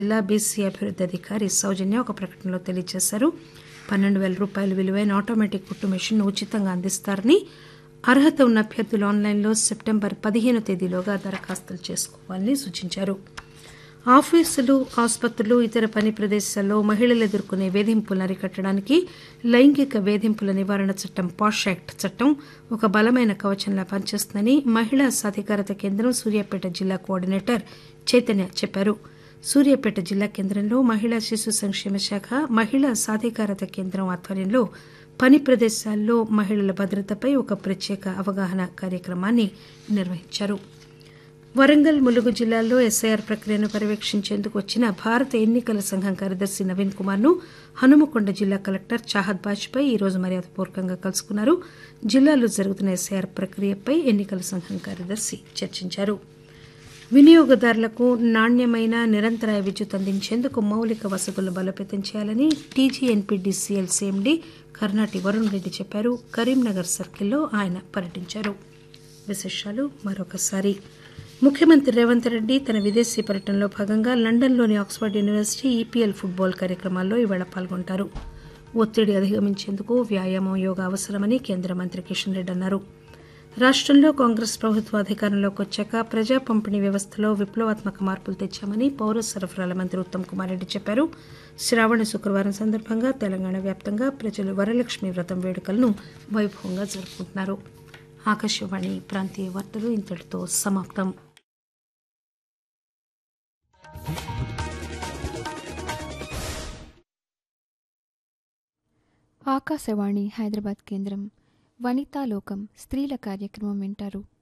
జిల్లా బీసీ అభివృద్ధి అధికారి సౌజన్య ఒక ప్రకటనలో తెలియజేశారు పన్నెండు వేల రూపాయల విలువైన ఆటోమేటిక్ కుట్టు మెషిన్ ఉచితంగా అందిస్తారని అర్హత ఉన్న అభ్యర్థులు ఆన్లైన్లో సెప్టెంబర్ పదిహేను తేదీలోగా దరఖాస్తులు చేసుకోవాలని సూచించారు ఆఫీసులు ఆసుపత్రులు ఇతర పని ప్రదేశాల్లో మహిళలు ఎదుర్కొనే వేధింపులను అరికట్టడానికి లైంగిక వేధింపుల నివారణ చట్టం పాష్ యాక్ట్ చట్టం ఒక బలమైన కవచంలా పనిచేస్తుందని మహిళా సాధికారత కేంద్రం సూర్యాపేట జిల్లా కోఆర్డినేటర్ చైతన్య చెప్పారు సూర్యాపేట జిల్లా కేంద్రంలో మహిళా శిశు సంక్షేమ శాఖ మహిళా సాధికారత కేంద్రం ఆధ్వర్యంలో పని ప్రదేశాల్లో మహిళల భద్రతపై ఒక ప్రత్యేక అవగాహన కార్యక్రమాన్ని నిర్వహించారు వరంగల్ ములుగు జిల్లాల్లో ఎస్ఐఆర్ ప్రక్రియను పర్యవేక్షించేందుకు వచ్చిన భారత ఎన్నికల సంఘం కార్యదర్శి నవీన్ కుమార్ ను హనుమకొండ జిల్లా కలెక్టర్ చాహద్ బాజ్పై ఈ రోజు మర్యాదపూర్వకంగా కలుసుకున్నారు జిల్లాలో జరుగుతున్న ఎస్ఐఆర్ ప్రక్రియపై ఎన్నికల సంఘం కార్యదర్శి చర్చించారు వినియోగదారులకు నాణ్యమైన నిరంతరాయ విద్యుత్ అందించేందుకు మౌలిక వసతులను బలోపేతం చేయాలని టీజీఎన్పీడీసీఎల్ సీఎండీ కర్నాటి వరుణ్ రెడ్డి చెప్పారు కరీంనగర్ సర్కిల్లో ఆయన పర్యటించారు విశేషాలు మరొకసారి ముఖ్యమంత్రి రేవంత్ రెడ్డి తన విదేశీ పర్యటనలో భాగంగా లండన్లోని ఆక్స్ఫర్డ్ యూనివర్సిటీ ఈపీఎల్ ఫుట్బాల్ కార్యక్రమాల్లో ఇవాళ పాల్గొంటారు ఒత్తిడి అధిగమించేందుకు వ్యాయామం యోగా అవసరమని కేంద్ర మంత్రి కిషన్ రెడ్డి అన్నారు రాష్టంలో కాంగ్రెస్ ప్రభుత్వ అధికారంలోకి వచ్చాక ప్రజా పంపిణీ వ్యవస్థలో విప్లవాత్మక మార్పులు తెచ్చామని పౌర సరఫరాల మంత్రి ఉత్తమ్ కుమార్ రెడ్డి చెప్పారు శ్రావణ శుక్రవారం సందర్భంగా తెలంగాణ వ్యాప్తంగా ప్రజలు వరలక్ష్మి వ్రతం వేడుకలను వైభవంగా జరుపుకుంటున్నారు ఆకాశవాణి ప్రాంతీయ వార్తలు ఇంతటితో సమాప్తం ఆకాశవాణి హైదరాబాద్ కేంద్రం వనితాలోకం స్త్రీల కార్యక్రమం వింటారు